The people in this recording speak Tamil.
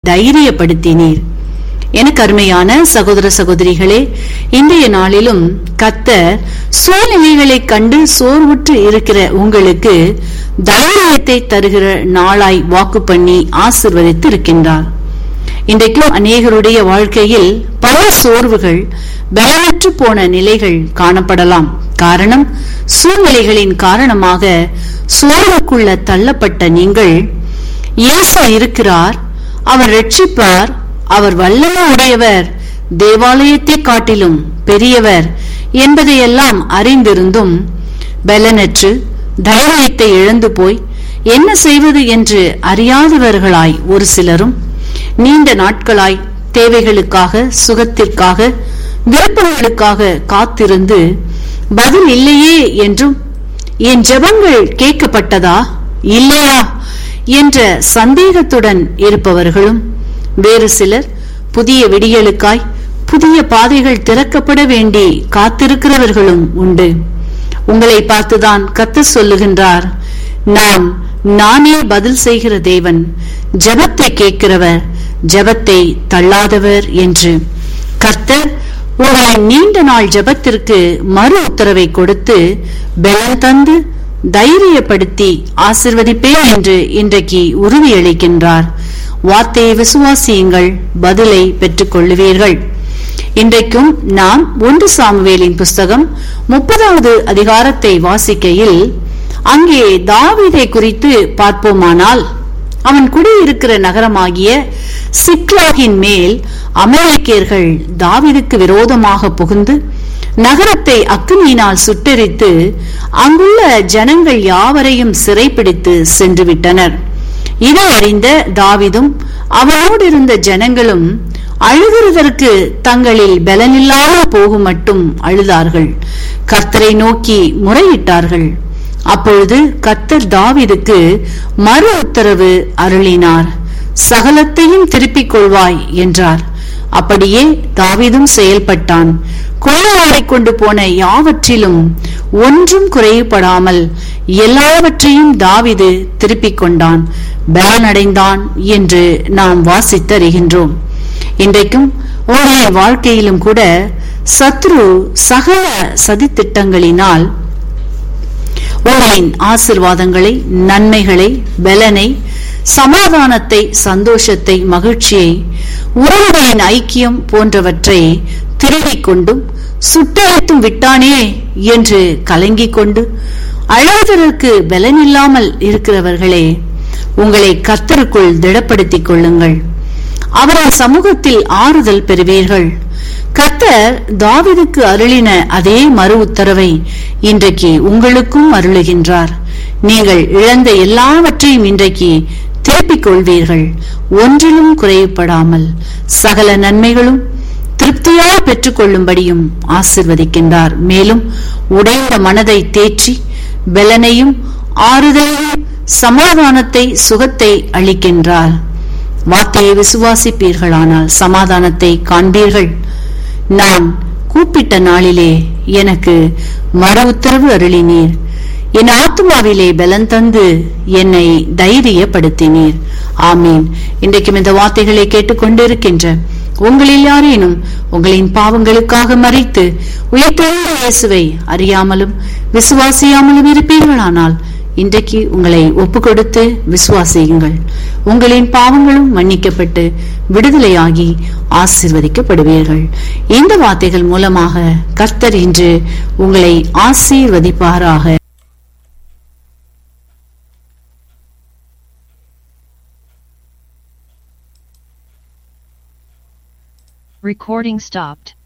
தைரியப்படுத்தினீர் எனக்கு அருமையான சகோதர சகோதரிகளே இன்றைய நாளிலும் கத்தர் சூழ்நிலைகளைக் கண்டு சோர்வுற்று இருக்கிற உங்களுக்கு தைரியத்தை தருகிற நாளாய் வாக்கு பண்ணி ஆசிர்வதித்து இருக்கின்றார் இன்றைக்கும் அநேகருடைய வாழ்க்கையில் பல சோர்வுகள் பலமற்று போன நிலைகள் காணப்படலாம் காரணம் சூழ்நிலைகளின் காரணமாக சோர்வுக்குள்ள தள்ளப்பட்ட நீங்கள் இயேசு இருக்கிறார் அவர் ரட்சிப்பார் அவர் வல்லமை உடையவர் தேவாலயத்தை காட்டிலும் பெரியவர் என்பதையெல்லாம் அறிந்திருந்தும் பலனற்று தைரியத்தை இழந்து போய் என்ன செய்வது என்று அறியாதவர்களாய் ஒரு சிலரும் நீண்ட நாட்களாய் தேவைகளுக்காக சுகத்திற்காக விருப்பங்களுக்காக காத்திருந்து பதில் இல்லையே என்றும் என் ஜெபங்கள் கேட்கப்பட்டதா இல்லையா என்ற சந்தேகத்துடன் இருப்பவர்களும் வேறு சிலர் புதிய விடியலுக்காய் புதிய பாதைகள் திறக்கப்பட வேண்டி காத்திருக்கிறவர்களும் உண்டு உங்களை பார்த்துதான் கத்து சொல்லுகின்றார் நான் நானே பதில் செய்கிற தேவன் ஜெபத்தை கேட்கிறவர் ஜெபத்தை தள்ளாதவர் என்று கர்த்தர் உங்களை நீண்ட நாள் ஜெபத்திற்கு மறு உத்தரவை கொடுத்து பலம் தந்து தைரியப்படுத்தி ஆசிர்வதிப்பேன் என்று இன்றைக்கு உறுதியளிக்கின்றார் வார்த்தையை விசுவாசியுங்கள் பதிலை பெற்றுக் கொள்ளுவீர்கள் இன்றைக்கும் நாம் ஒன்று சாமுவேலின் புஸ்தகம் முப்பதாவது அதிகாரத்தை வாசிக்கையில் அங்கே தாவீதை குறித்து பார்ப்போமானால் அவன் குடியிருக்கிற நகரமாகிய சிக்லாகின் மேல் அமெரிக்கர்கள் தாவீதுக்கு விரோதமாக புகுந்து நகரத்தை அக்னியினால் சுட்டெரித்து அங்குள்ள ஜனங்கள் யாவரையும் சிறைப்பிடித்து சென்று விட்டனர் இதை அறிந்த தாவிதும் அவனோடு இருந்த ஜனங்களும் அழுகிறதற்கு தங்களில் பலனில்லாமல் போகும் மட்டும் அழுதார்கள் கர்த்தரை நோக்கி முறையிட்டார்கள் அப்பொழுது கர்த்தர் தாவிதுக்கு மறு உத்தரவு அருளினார் சகலத்தையும் திருப்பிக் கொள்வாய் என்றார் அப்படியே தாவிதும் செயல்பட்டான் கொள்ளையாடை கொண்டு போன யாவற்றிலும் ஒன்றும் குறைவுபடாமல் எல்லாவற்றையும் தாவிது திருப்பிக் கொண்டான் பலனடைந்தான் என்று நாம் வாசித்தறிகின்றோம் இன்றைக்கும் உங்களுடைய வாழ்க்கையிலும் கூட சத்ரு சகல சதித்திட்டங்களினால் உங்களின் ஆசிர்வாதங்களை நன்மைகளை பலனை சமாதானத்தை சந்தோஷத்தை மகிழ்ச்சியை உறவுகளின் ஐக்கியம் போன்றவற்றை திருடிக் கொண்டும் சுட்டழித்தும் விட்டானே என்று கலங்கிக் கொண்டு அழுவதற்கு பலனில்லாமல் இருக்கிறவர்களே உங்களை கத்தருக்குள் திடப்படுத்திக் கொள்ளுங்கள் அவரின் சமூகத்தில் ஆறுதல் பெறுவீர்கள் கத்தர் தாவிதுக்கு அருளின அதே மறு உத்தரவை இன்றைக்கு உங்களுக்கும் அருளுகின்றார் நீங்கள் இழந்த எல்லாவற்றையும் இன்றைக்கு திருப்பிக் கொள்வீர்கள் ஒன்றிலும் குறைவுபடாமல் சகல நன்மைகளும் திருப்தியாக பெற்றுக்கொள்ளும்படியும் ஆசிர்வதிக்கின்றார் மேலும் உடைந்த மனதை தேற்றி பலனையும் ஆறுதலையும் சமாதானத்தை சுகத்தை அளிக்கின்றார் வார்த்தையை விசுவாசிப்பீர்களானால் சமாதானத்தை காண்பீர்கள் நான் கூப்பிட்ட நாளிலே எனக்கு மறு உத்தரவு அருளினீர் என் ஆத்மாவிலே பலன் தந்து என்னை தைரியப்படுத்தினீர் ஆமீன் இன்றைக்கும் இந்த வார்த்தைகளை கேட்டுக்கொண்டிருக்கின்ற உங்களில் யாரேனும் உங்களின் பாவங்களுக்காக மறித்து உயிர்த்தெழுந்த இயேசுவை அறியாமலும் விசுவாசியாமலும் இருப்பீர்களானால் இன்றைக்கு உங்களை ஒப்பு கொடுத்து விசுவாசியுங்கள் உங்களின் பாவங்களும் மன்னிக்கப்பட்டு விடுதலையாகி ஆசீர்வதிக்கப்படுவீர்கள் இந்த வார்த்தைகள் மூலமாக கர்த்தர் இன்று உங்களை ஆசீர்வதிப்பாராக Recording stopped.